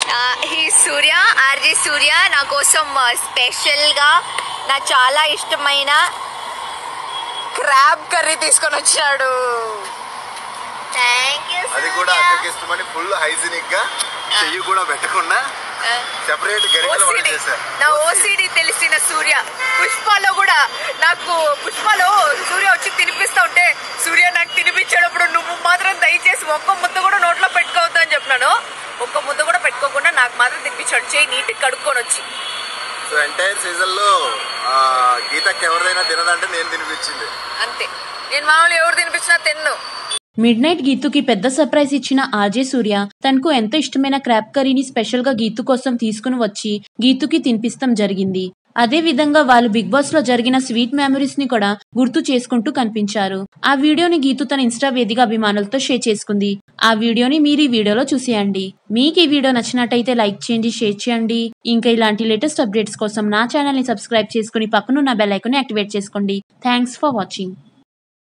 ఈ సూర్య ఆర్జే సూర్య నా కోసం స్పెషల్గా నా చాలా ఇష్టమైన క్రాబ్ కర్రీ తీసుకొని వచ్చాడు థ్యాంక్ యూ అది కూడా అక్కడికి ఇష్టమని ఫుల్ హైజీనిక్ గా చెయ్యి కూడా పెట్టకుండా సెపరేట్ గరిటెలు వంట ఓసిడి చేశారు నా ఓసిడి తెలిసిన సూర్య పుష్పలో కూడా నాకు పుష్పలో సూర్య వచ్చి తినిపిస్తా ఉంటే సూర్య నాకు తినిపించేటప్పుడు నువ్వు మాత్రం దయచేసి ఒక్క ముద్ద కూడా నోట్లో పెట్టుకోవద్దు అని చెప్పినాను ఒక్క ముద్ద కూడా పెట్టుకోకుండా నాకు మాత్రం తినిపించాడు చేయి నీటికి కడుక్కొని వచ్చి సో ఎంటైర్ సీజన్ లో ఆ, గీతకి ఎవరిదైనా తినదంటే నేను తినిపించింది అంతే నేను మామూలు ఎవరు తినిపించినా తిన్ను మిడ్ నైట్ గీతుకి పెద్ద సర్ప్రైజ్ ఇచ్చిన ఆర్జే సూర్య తనకు ఎంతో ఇష్టమైన క్రాప్ కర్రీని స్పెషల్ గా గీతు కోసం తీసుకుని వచ్చి గీతుకి తినిపిస్తాం జరిగింది అదే విధంగా వాళ్ళు బిగ్ బాస్ లో జరిగిన స్వీట్ మెమరీస్ ని కూడా గుర్తు చేసుకుంటూ కనిపించారు ఆ వీడియోని గీతు తన ఇన్స్టా వేదిక అభిమానులతో షేర్ చేసుకుంది ఆ వీడియోని మీరు ఈ వీడియోలో చూసేయండి మీకు ఈ వీడియో నచ్చినట్టయితే లైక్ చేయండి షేర్ చేయండి ఇంకా ఇలాంటి లేటెస్ట్ అప్డేట్స్ కోసం నా ఛానల్ ని సబ్స్క్రైబ్ చేసుకుని పక్కనున్న బెల్ ఐకాన్ యాక్టివేట్ చేసుకోండి థ్యాంక్స్ ఫర్ వాచింగ్